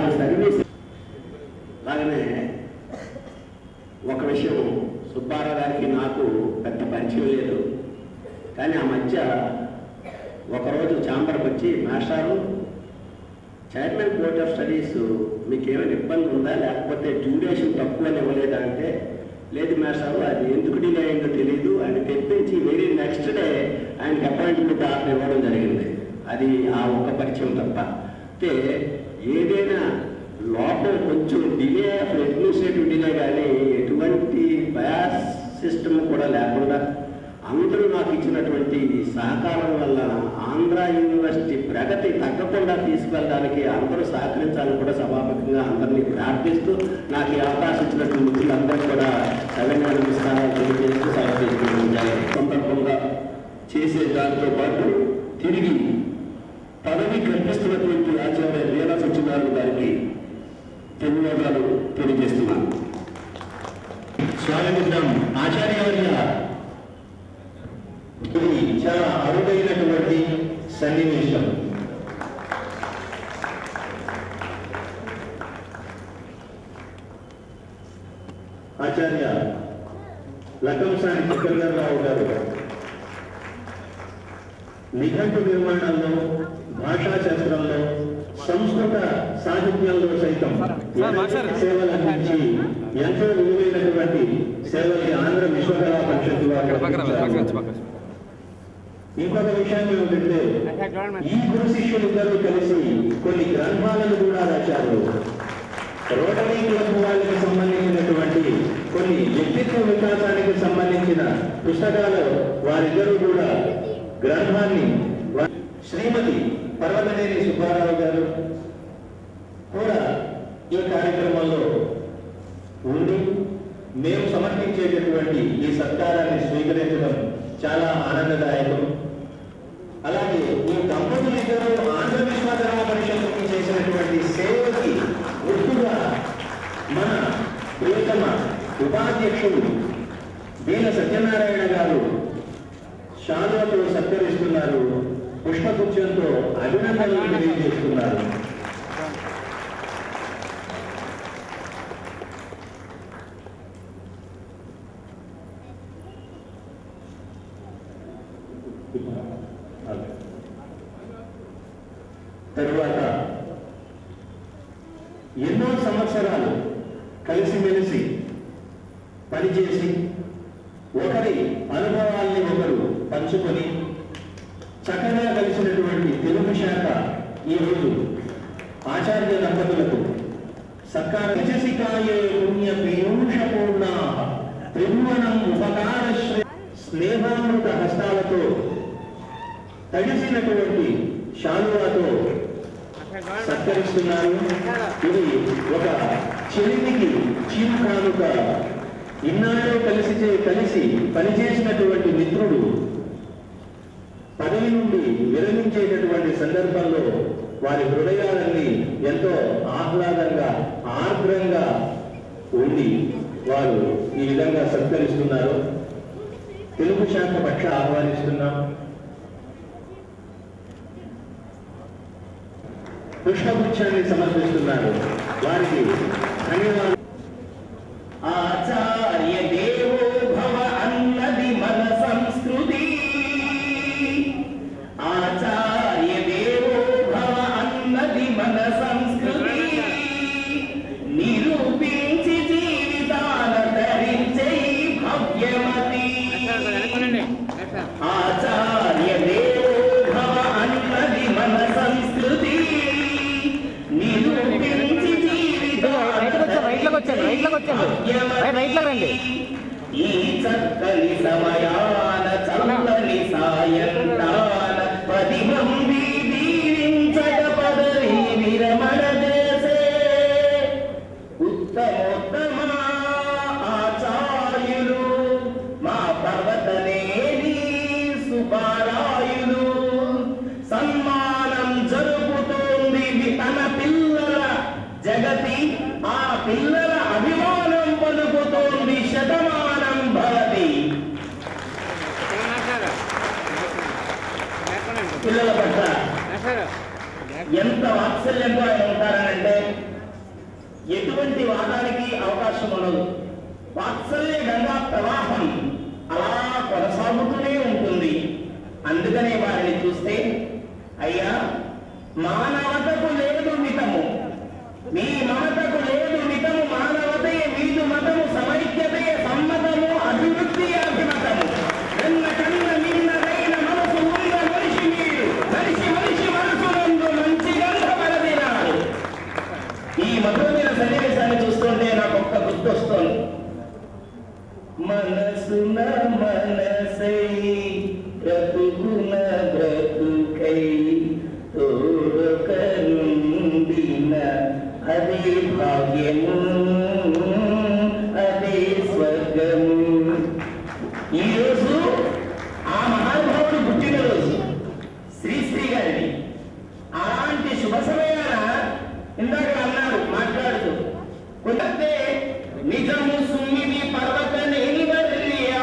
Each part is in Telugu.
అలాంటి సర్వీస్ అలాగనే ఒక విషయం సుబ్బారావు గారికి నాకు పెద్ద పరిచయం లేదు కానీ ఆ మధ్య ఒకరోజు ఛాంబర్కి వచ్చి మాస్టారు చైర్మన్ బోర్డ్ ఆఫ్ స్టడీస్ మీకు ఏమైనా ఇబ్బంది ఉందా లేకపోతే డ్యూరేషన్ తక్కువ ఇవ్వలేదా అంటే లేదు మాస్టారు అది ఎందుకు డిలే అయిందో తెలియదు ఆయన తెప్పించి వెరీ నెక్స్ట్ డే ఆయనకి అపాయింట్మెంట్ ఆర్డర్ ఇవ్వడం జరిగింది అది ఆ ఒక్క పరిచయం తప్ప అయితే ఏదైనా లోపల కొంచెం డిలే ఆఫ్ అడ్మినిస్ట్రేటివ్ డిలే కానీ ఎటువంటి బయాస్ సిస్టమ్ కూడా లేకుండా అందరూ నాకు ఇచ్చినటువంటి ఈ సహకారం వల్ల ఆంధ్ర యూనివర్సిటీ ప్రగతి తగ్గకుండా తీసుకెళ్ళడానికి అందరూ సహకరించాలని కూడా సభాముఖంగా అందరినీ ప్రార్థిస్తూ నాకు ఈ అవకాశం ఇచ్చినటువంటి మిత్రులందరూ కూడా సరైన నమస్కారాలు తెలియజేస్తూ సెలవు తీసుకుంటాయి సందర్భంగా చేసే దాంతో పాటు తిరిగి పదవి కల్పిస్తున్నటువంటి ఆచార్య వీర సత్యనారాయణ గారికి ధన్యవాదాలు తెలియజేస్తున్నాను స్వాగతిద్దాం ఆచార్యవర్య ఇది చాలా అరుదైనటువంటి సన్నివేశం ఆచార్య లకంసాని చక్రధరరావు గారు నిఘంటు నిర్మాణంలో భాషా శాస్త్రంలో సంస్కృత సాహిత్యంలో సైతం సేవలు అందించి ఎంతో విలువైనటువంటి సేవల్ని ఆంధ్ర విశ్వకళా పరిషత్తు వారు అందించారు. ఇంకొక విషయం ఏమిటంటే ఈ గురు శిష్యులిద్దరూ కలిసి కొన్ని గ్రంథాలను కూడా రాశారు రోటరీ క్లబ్ వాళ్ళకి సంబంధించినటువంటి కొన్ని వ్యక్తిత్వ వికాసానికి సంబంధించిన పుస్తకాలు వారిద్దరూ కూడా గ్రంథాన్ని వా- శ్రీమతి పర్వతనేని సుబ్బారావు గారు కూడా ఈ కార్యక్రమంలో ఉండి మేము సమర్పించేటటువంటి ఈ సత్కారాన్ని స్వీకరించడం చాలా ఆనందదాయకం అలాగే ఈ దంపతులు ఇద్దరు ఆంధ్ర విశ్వధర్మ పరిషత్తుకి చేసినటువంటి సేవకి గుర్తుగా మన ప్రియతమ ఉపాధ్యక్షుడు వీణ సత్యనారాయణ గారు శాలువతో సత్కరిస్తున్నారు పుష్పగుచ్చంతో అభినందనలు తెలియజేస్తున్నారు తరువాత ఎన్నో సంవత్సరాలు కలిసిమెలిసి పనిచేసి ఒకరి అనుభవాల్ని ఒకరు పంచుకొని చక్కగా కలిసినటువంటి తెలుగు శాఖ ఈరోజు ఆచార్య దంపతులకు సత్కార యశసికాయే పుణ్య పీయూషపూర్ణ త్రిభువనం ఉపకార స్నేహామృత హస్తాలతో తడిసినటువంటి శాలువాతో సత్కరిస్తున్నారు ఇది ఒక చెల్లికి చీము కానుక ఇన్నాళ్ళు కలిసి చే- కలిసి పనిచేసినటువంటి మిత్రుడు పదవి నుండి విరమించేటటువంటి సందర్భంలో వారి హృదయాలన్నీ ఎంతో ఆహ్లాదంగా ఆర్ద్రంగా ఉండి వారు ఈ విధంగా సత్కరిస్తున్నారు తెలుగు శాఖ పక్ష ఆహ్వానిస్తున్నాం పుష్పగుచ్చాన్ని సమర్పిస్తున్నారు వారికి ధన్యవాదాలు ఆచార్య దేవో భవ అన్నది మన సంస్కృతి ఆచార్య దేవో భవ అన్నది మన సంస్కృతి నిరూపించి జీవితాల ధరించే ఈ భవ్యమతి ఆచార్య దేవో భవ అన్నది మన సంస్కృతి నిరూపించి జీవితాల రైట్లోకి వచ్చాను రైట్లోకి వచ్చాను రైట్ రైట్లోకి రండి ఈ చక్కని సమయాన చల్లని సాయంత్రాన పదిమం దీవించగ పదవి విరమణ చేసే ఉత్తమోత్తమ ఆచార్యులు మా పర్వతనేని సుబారాయులు సన్మానం జరుపుతోంది తన పిల్లల జగతి ఆ పిల్లల అభిమానం పలుకుతోంది శతమానం భవతి పిల్లల పట్ల ఎంత వాత్సల్యంతో ఆయన ఉంటారనంటే ఎటువంటి వాదానికి అవకాశం ఉండదు వాత్సల్య గంగా ప్రవాహం అలా కొనసాగుతూనే ఉంటుంది అందుకనే వారిని చూస్తే అయ్యా మానవతకు లేదు మితము మీ మమతకు లేదు మితము మానవతయే మీదు మతము సమైక్యతయే సమ్మతము అభివృద్ధి అభిమతము ఎన్న కన్న మిన్నదైన మనసు ఉన్న మనిషి మీరు మనిషి మనిషి మనసు నందు మంచి గంధ పరదినాడు ఈ మధురమైన సన్నివేశాన్ని చూస్తుంటే నాకు ఒక్క గుర్తు వస్తుంది మనసున మనసై బ్రతుకున బ్రతుకై తోడొకరుండిన అదే భాగ్యము అదే స్వర్గము ఈరోజు ఆ మహానుభావుడు పుట్టినరోజు శ్రీశ్రీ గారిని అలాంటి శుభ సమయాన ఇందాక అన్నారు మాట్లాడుతూ కుదర్తే నిజము సుమ్మిది పర్వత నేని వర్యా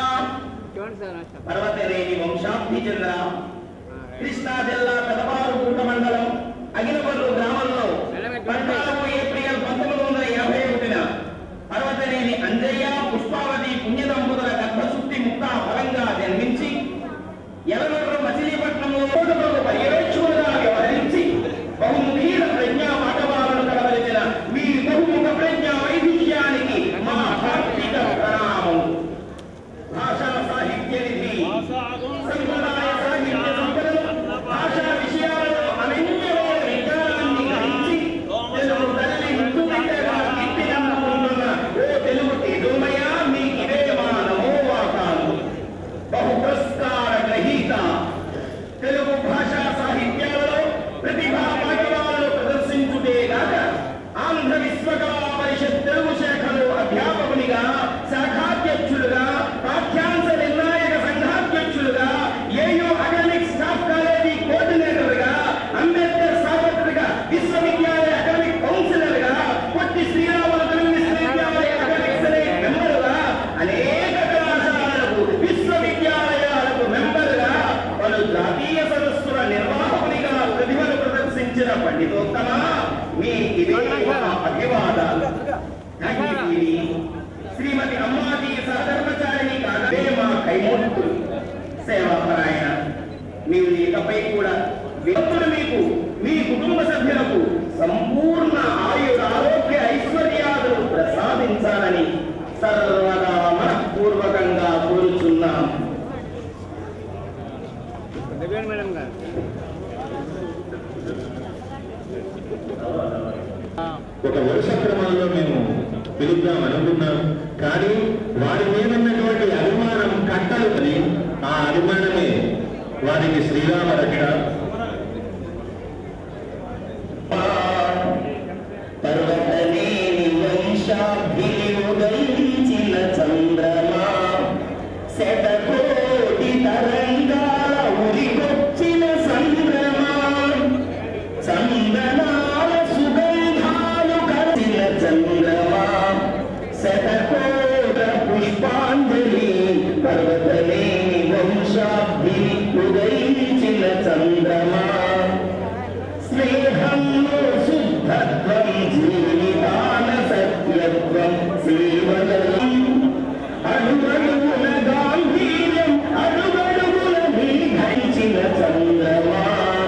పర్వతరేణి వంశాబ్ది చంద్ర కృష్ణా జిల్లా పెదపారుపూట మండలం అగినపల్లు గ్రామంలో పద్నాలుగు ఏప్రిల్ పంతొమ్మిది వందల యాభై ఒకటిన పర్వతనేని అంజయ్య పుష్పావతి పుణ్యదంపతుల గర్భశుద్ధి ముక్త ఫలంగా జన్మించి ఎలనూరు మచిలీపట్నంలో కోటలకు పర్యవేక్షకులుగా వ్యవహరించి బహుముఖీల ప్రజ్ఞా పాఠవాలను కలవలిచిన మీ బహుముఖ ప్రజ్ఞా వైవిధ్యానికి మా హార్దిక ప్రణామం భాషా సాహిత్య నిధి సంప్రదాయ సాహిత్య సంపదలు భాషా విషయాలలో అనన్యమైన విజ్ఞానాన్ని గ్రహించి తెలుగు తల్లి ముద్దుబిడ్డగా కీర్తినందుకుంటున్న ఓ తెలుగు తేజోమయ మీ ఇదే మా నమోవాకాలు బహు పురస్కార గ్రహీత తెలుగు భాషా సాహిత్యాలలో ప్రతిభా పాఠవాలను ప్రదర్శించుటే గాక ఆంధ్ర విశ్వకళా పరిషత్ తెలుగు శాఖలో అధ్యాపకునిగా శాఖాధ్యక్షులుగా పాఠ్యాంశ నిర్ణాయక సంఘాధ్యక్షులుగా ఏయూ అకాడమిక్ స్టాఫ్ కాలేజీ కోఆర్డినేటర్గా అంబేద్కర్ సార్వత్రిక విశ్వవిద్యాలయ అకాడమిక్ కౌన్సిలర్ గా పొట్టి శ్రీరాముల తెలుగు విశ్వవిద్యాలయ అకాడమిక్ సెనేట్ మెంబరుగా అనేక కళాశాలలకు విశ్వవిద్యాలయాలకు మెంబరుగా పలు జాతీయ సదస్సుల నిర్వాహకునిగా ప్రతిభను ప్రదర్శించిన పండితోత్తమ మీ ఇదే మా అభివాదాలు ధన్యవీరి. శ్రీమతి అమ్మాజీ సహధర్మచారిణి కాదే మా కైమూర్తులు సేవాపరాయణ మీరు ఇకపై కూడా వ్యక్తులు మీకు మీ కుటుంబ సభ్యులకు సంపూర్ణ ఆయుర ఆరోగ్య ఐశ్వర్యాలు ప్రసాదించాలని సర్వదా మనఃపూర్వకంగా కోరుచున్నాం మేడం గారు ఒక వరుస క్రమంలో మేము పిలుద్దాం అనుకున్నాం కానీ వారి మీద ఉన్నటువంటి అభిమానం కట్టలు అని ఆ అభిమానమే వారికి శ్రీరామ రక్ష పర్వతనేని వంశాభిని ఉదయించిన చంద్రమా శతకోటి తరంగాల ఉరికొచ్చిన సంద్రమా చందనాల సుగంధాలు కరిచిన చంద్రమా శతకోట పుష్పాంజలి పర్వతనేని వంశాభిని ఉదయించిన చంద్రమా స్నేహంలో శుద్ధత్వం జీవితాన సత్యత్వం సేవలం అడుగడుగుల గాంభీర్యం అడుగడుగుల నీఘంచిన చంద్రమా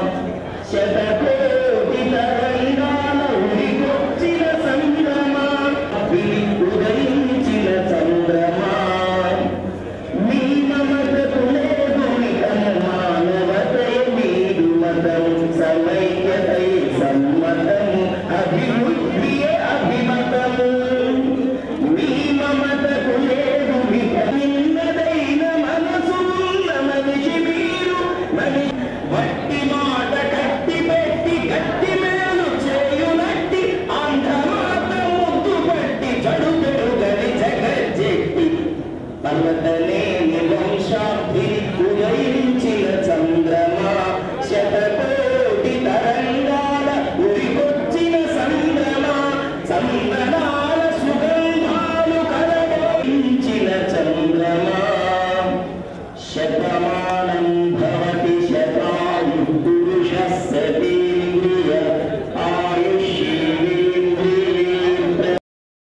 శతకోటి తరంగాల ఉరికొచ్చిన చంద్రమా విని ఉదయించిన చంద్రమా మీ మమతకు లేదు మితము మానవతయ మీదు మతము సమైక్యతయ సమ్మతము అభివృద్ధియే అభి